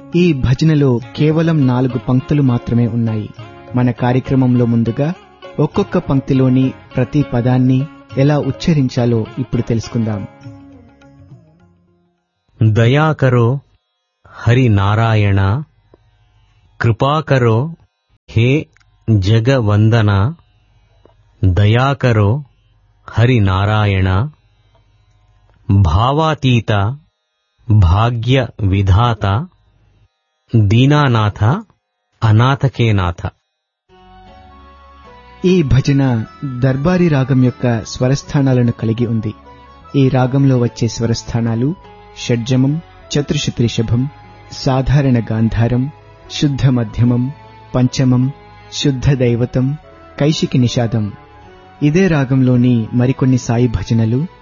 ఈ భజనలో కేవలం నాలుగు పంక్తులు మాత్రమే ఉన్నాయి మన కార్యక్రమంలో ముందుగా ఒక్కొక్క పంక్తిలోని ప్రతి పదాన్ని ఎలా ఉచ్చరించాలో ఇప్పుడు తెలుసుకుందాం దయాకరో హరి నారాయణ కృపాకరో హే జగవందన దయాకరో హరి నారాయణ భావాతీత భాగ్య విధాత దీనానాథ అనాథకేనాథ ఈ భజన దర్బారీ రాగం యొక్క స్వరస్థానాలను కలిగి ఉంది ఈ రాగంలో వచ్చే స్వరస్థానాలు షడ్జమం చతుర్శుతి రిషభం సాధారణ గాంధారం శుద్ధ మధ్యమం పంచమం శుద్ధ దైవతం కైశికి నిషాదం ఇదే రాగంలోని మరికొన్ని సాయి భజనలు